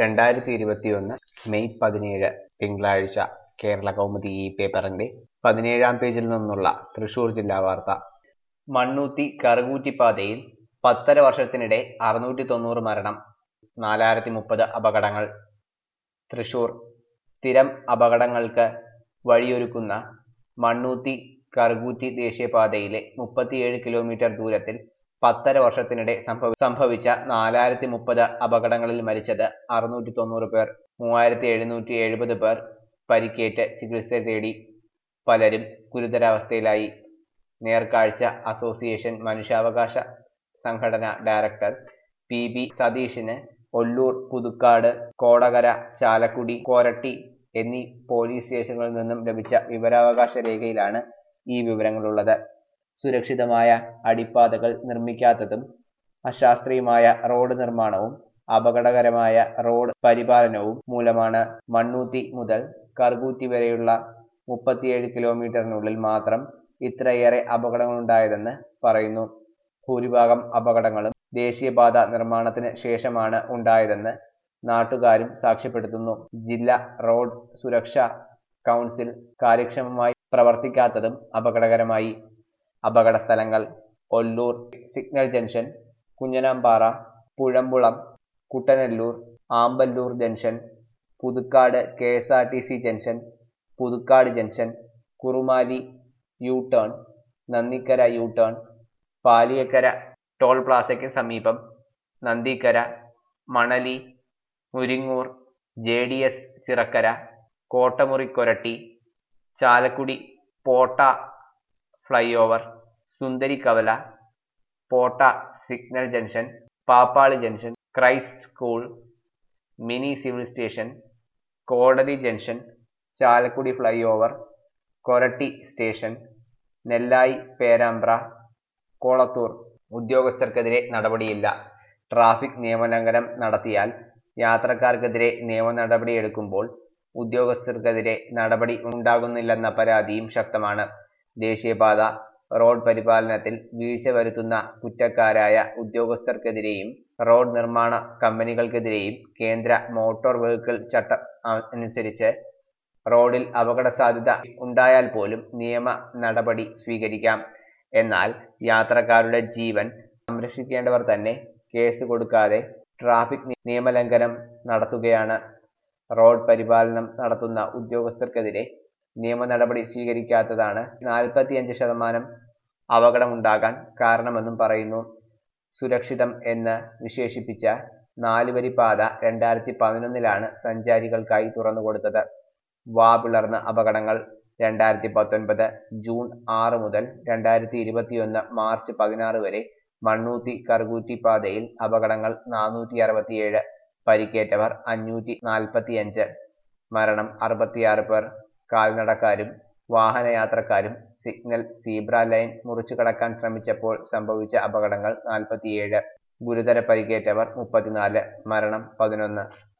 രണ്ടായിരത്തി ഇരുപത്തിയൊന്ന് മെയ് പതിനേഴ് തിങ്കളാഴ്ച കേരള കൗമുദി ഈ പേപ്പറിന്റെ പതിനേഴാം പേജിൽ നിന്നുള്ള തൃശൂർ ജില്ലാ വാർത്ത മണ്ണൂത്തി കറുകൂറ്റിപ്പാതയിൽ പത്തര വർഷത്തിനിടെ അറുന്നൂറ്റി തൊണ്ണൂറ് മരണം നാലായിരത്തി മുപ്പത് അപകടങ്ങൾ തൃശൂർ സ്ഥിരം അപകടങ്ങൾക്ക് വഴിയൊരുക്കുന്ന മണ്ണൂത്തി കറുകൂറ്റി ദേശീയപാതയിലെ മുപ്പത്തിയേഴ് കിലോമീറ്റർ ദൂരത്തിൽ പത്തര വർഷത്തിനിടെ സംഭവി സംഭവിച്ച നാലായിരത്തി മുപ്പത് അപകടങ്ങളിൽ മരിച്ചത് അറുന്നൂറ്റി തൊണ്ണൂറ് പേർ മൂവായിരത്തി എഴുന്നൂറ്റി എഴുപത് പേർ പരിക്കേറ്റ് ചികിത്സ തേടി പലരും ഗുരുതരാവസ്ഥയിലായി നേർക്കാഴ്ച അസോസിയേഷൻ മനുഷ്യാവകാശ സംഘടന ഡയറക്ടർ പി ബി സതീഷിന് ഒല്ലൂർ പുതുക്കാട് കോടകര ചാലക്കുടി കോരട്ടി എന്നീ പോലീസ് സ്റ്റേഷനുകളിൽ നിന്നും ലഭിച്ച വിവരാവകാശ രേഖയിലാണ് ഈ വിവരങ്ങളുള്ളത് സുരക്ഷിതമായ അടിപ്പാതകൾ നിർമ്മിക്കാത്തതും അശാസ്ത്രീയമായ റോഡ് നിർമ്മാണവും അപകടകരമായ റോഡ് പരിപാലനവും മൂലമാണ് മണ്ണൂത്തി മുതൽ കർകൂറ്റി വരെയുള്ള മുപ്പത്തിയേഴ് കിലോമീറ്ററിനുള്ളിൽ മാത്രം ഇത്രയേറെ അപകടങ്ങളുണ്ടായതെന്ന് പറയുന്നു ഭൂരിഭാഗം അപകടങ്ങളും ദേശീയപാത നിർമ്മാണത്തിന് ശേഷമാണ് ഉണ്ടായതെന്ന് നാട്ടുകാരും സാക്ഷ്യപ്പെടുത്തുന്നു ജില്ലാ റോഡ് സുരക്ഷാ കൗൺസിൽ കാര്യക്ഷമമായി പ്രവർത്തിക്കാത്തതും അപകടകരമായി അപകട സ്ഥലങ്ങൾ Ollur signal junction Kunjanampara Puzhampulam Kuttanellur Ampallur junction Puthukkad K S R T C junction Puthukkad junction Kurumali U turn Nandikkara U turn Paliyekkara toll പ്ലാസയ്ക്ക് സമീപം Nandikkara Manali Muringoor J D S Chirakkara Kottamuri Koratty Chalakudy Potta flyover Sundari കവല Potta signal junction Pappali junction Christ school mini civil station കോടതി junction Chalakudy flyover Koratty station Nellayi Perambra Kolathur ഉദ്യോഗസ്ഥർക്കെതിരെ നടപടിയില്ല traffic നിയമലംഘനം നടത്തിയാൽ യാത്രക്കാർക്കെതിരെ നിയമ നടപടിയെടുക്കുമ്പോൾ ഉദ്യോഗസ്ഥർക്കെതിരെ നടപടി ഉണ്ടാകുന്നില്ലെന്ന പരാതിയും ശക്തമാണ് ദേശീയപാത റോഡ് പരിപാലനത്തിൽ വീഴ്ച വരുത്തുന്ന കുറ്റക്കാരായ ഉദ്യോഗസ്ഥർക്കെതിരെയും റോഡ് നിർമ്മാണ കമ്പനികൾക്കെതിരെയും കേന്ദ്ര മോട്ടോർ വെഹിക്കിൾ ചട്ടം അനുസരിച്ച് റോഡിൽ അപകട സാധ്യത ഉണ്ടായാൽ പോലും നിയമ നടപടി സ്വീകരിക്കാം എന്നാൽ യാത്രക്കാരുടെ ജീവൻ സംരക്ഷിക്കേണ്ടവർ തന്നെ കേസ് കൊടുക്കാതെ ട്രാഫിക് നിയമലംഘനം നടത്തുകയാണ് റോഡ് പരിപാലനം നടത്തുന്ന ഉദ്യോഗസ്ഥർക്കെതിരെ നിയമ നടപടി സ്വീകരിക്കാത്തതാണ് നാൽപ്പത്തിയഞ്ച് ശതമാനം അപകടമുണ്ടാകാൻ കാരണമെന്നും പറയുന്നു സുരക്ഷിതം എന്ന് വിശേഷിപ്പിച്ച നാലുവരി പാത രണ്ടായിരത്തി പതിനൊന്നിലാണ് സഞ്ചാരികൾക്കായി തുറന്നുകൊടുത്തത് വാ പിളർന്ന അപകടങ്ങൾ രണ്ടായിരത്തി പത്തൊൻപത് ജൂൺ ആറ് മുതൽ രണ്ടായിരത്തി ഇരുപത്തിയൊന്ന് മാർച്ച് പതിനാറ് വരെ മണ്ണൂത്തി കറുകൂറ്റി പാതയിൽ അപകടങ്ങൾ നാനൂറ്റി അറുപത്തിയേഴ് പരിക്കേറ്റവർ അഞ്ഞൂറ്റി നാൽപ്പത്തിയഞ്ച് മരണം അറുപത്തിയാറ് പേർ കാൽനടക്കാരും വാഹനയാത്രക്കാരും സിഗ്നൽ സീബ്ര ലൈൻ മുറിച്ചു കടക്കാൻ ശ്രമിച്ചപ്പോൾ സംഭവിച്ച അപകടങ്ങൾ നാൽപ്പത്തിയേഴ് ഗുരുതര പരിക്കേറ്റവർ മുപ്പത്തിനാല് മരണം പതിനൊന്ന്